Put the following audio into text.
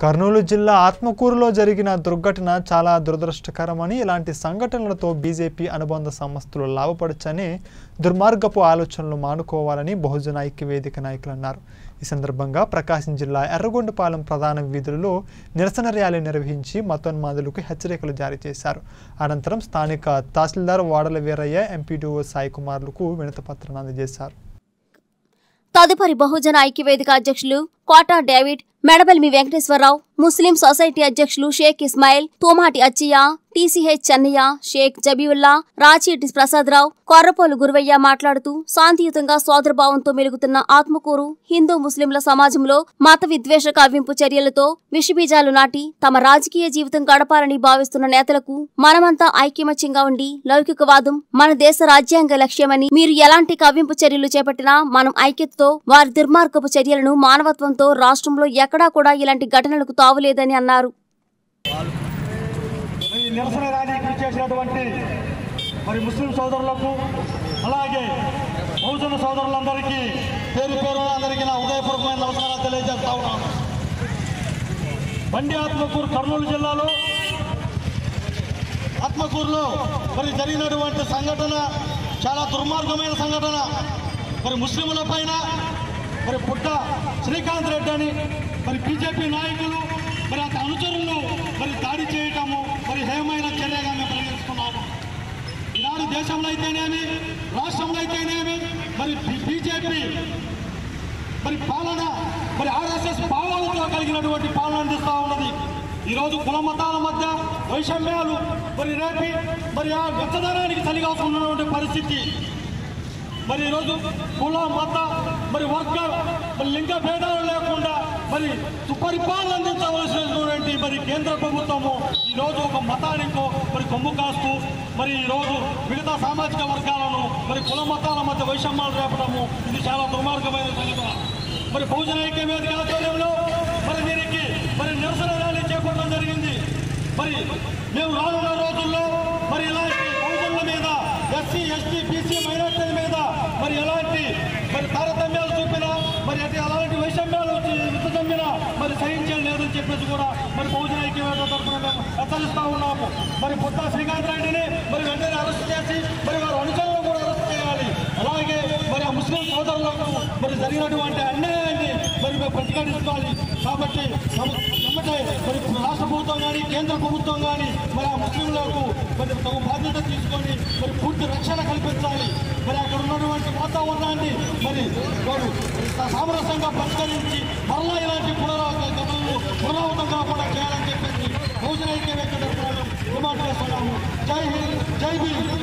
కర్నూలు జిల్లా ఆత్మకూరులో జరిగిన దుర్ఘటన చాలా దురదృష్టకరమని ఇలాంటి సంఘటనలతో బీజేపీ అనుబంధ సంస్థలు లాభపడచ్చని దుర్మార్గపు ఆలోచనలు మానుకోవాలని బహుజన ఐక్య వేదిక నాయకులు అన్నారు ఈ సందర్భంగా ప్రకాశం జిల్లా ఎర్రగొండపాలెం ప్రధాన వీధులలో నిరసన ర్యాలీ నిర్వహించి మతోన్మాదులకు హెచ్చరికలు జారీ చేశారు అనంతరం స్థానిక తహసీల్దార్ వాడల వీరయ్య ఎంపీడీఓ సాయి కుమార్లకు వినతిపత్రాన్ని అందజేశారు తదుపరి బహుజన ఐక్యవేదిక అధ్యక్షులు కోటా డేవిడ్ మెడబెల్మి వెంకటేశ్వరరావు ముస్లిం సొసైటీ అధ్యక్షులు షేక్ ఇస్మాయిల్ తోమాటి అచ్చయ్య టీసీహెచ్ చెన్నయ్య షేక్ జబీవుల్లా రాచీటి ప్రసాదరావు కొర్రపోలు గురువయ్య మాట్లాడుతూ శాంతియుతంగా సోదరభావంతో మెలుగుతున్న ఆత్మకూరు హిందూ ముస్లింల సమాజంలో మత విద్వేష కవ్వింపు చర్యలతో విషబీజాలు నాటి తమ రాజకీయ జీవితం గడపాలని భావిస్తున్న నేతలకు మనమంతా ఐక్యమత్యంగా ఉండి లౌకికవాదం మన దేశ రాజ్యాంగ లక్ష్యమని మీరు ఎలాంటి కవ్వింపు చర్యలు చేపట్టినా మనం ఐక్యతతో వారి దుర్మార్గపు చర్యలను మానవత్వంతో రాష్ట్రంలో ఎక్కడా కూడా ఇలాంటి ఘటనలకు తావులేదని అన్నారు ఈ నిరసన ర్యాలీకి ఇచ్చేసినటువంటి మరి ముస్లిం సోదరులకు అలాగే బహుజన సోదరులందరికీ పేరు పేరు అందరికీ నా ఉదయపూర్వకమైన నమస్కారాలు తెలియజేస్తా ఉన్నాను బండి ఆత్మకూరు కర్నూలు జిల్లాలో ఆత్మకూరులో మరి జరిగినటువంటి సంఘటన చాలా దుర్మార్గమైన సంఘటన మరి ముస్లింల పైన మరి పుట్ట శ్రీకాంత్ రెడ్డి అని మరి బీజేపీ నాయకులు మరి అతని అనుచరులు మరి దాడి చేయటము మరి హేమైన చర్యగా మేము పరిగణిస్తున్నాము ఈనాడు దేశంలో అయితేనేమి రాష్ట్రంలో అయితేనేమి మరి బీజేపీ మరి పాలన మరి ఆర్ఎస్ఎస్ పాలనతో కలిగినటువంటి పాలన అందిస్తూ ఉన్నది ఈరోజు కుల మతాల మధ్య వైషమ్యాలు మరి రేపి మరి ఆ వెచ్చదనానికి తల్లిగాస్తున్నటువంటి పరిస్థితి మరి ఈరోజు కుల మత మరి వర్గ మరి లింగ భేదాలు లేకుండా మరి సుపరిపాలన అందించవలసినటువంటి మరి కేంద్ర ప్రభుత్వము ఈరోజు ఒక మతానికో మరి కొమ్ము కాస్తూ మరి ఈరోజు మిగతా సామాజిక వర్గాలను మరి కుల మతాల మధ్య వైషమ్యాలు రేపడము ఇది చాలా దుర్మార్గమైన సంఘటన మరి బహుజన ఐక్య వేదిక ఆధ్వర్యంలో మరి దీనికి మరి నిరసన ర్యాలీ చేపట్టడం జరిగింది మరి మేము రానున్న రోజుల్లో మరి ఇలాంటి బహుజనుల మీద ఎస్సీ ఎస్టీ బీసీ మైనార్టీల మీద మరి ఎలాంటి మరి తారతమ్యాలు చూపినా మరి అటు అలాంటి వైషమ్యాలు విత్తజమ్మినా మరి సహించేది లేదని చెప్పేసి కూడా మరి బహుజన ఐక్య వేదిక తరఫున మేము హెచ్చరిస్తా ఉన్నాము మరి పుట్టా శ్రీకాంత్ రెడ్డిని మరి వెంటనే అరెస్ట్ చేసి మరి వారి అనుచరులను కూడా అరెస్ట్ చేయాలి అలాగే మరి ఆ ముస్లిం సోదరులకు మరి జరిగినటువంటి అన్యాయాన్ని మరి మేము ప్రతిఘటించాలి కాబట్టి నమ్మ- నమ్మటే మరి రాష్ట్ర ప్రభుత్వం కానీ కేంద్ర ప్రభుత్వం కానీ మరి ఆ ముస్లింలకు మరి తమ బాధ్యత తీసుకొని మరి పూర్తి రక్షణ కల్పించాలి మరి అక్కడ ఉన్నటువంటి వాతావరణాన్ని మరి వారు సామరస్యంగా పరిష్కరించి మరలా ఇలాంటి పునరావృతాలు పునరావృతం కాకుండా చేయాలని చెప్పేసి బహుజన ఐక్య వ్యక్తి డిమాండ్ చేస్తున్నాము జై హింద్ జై భీమ్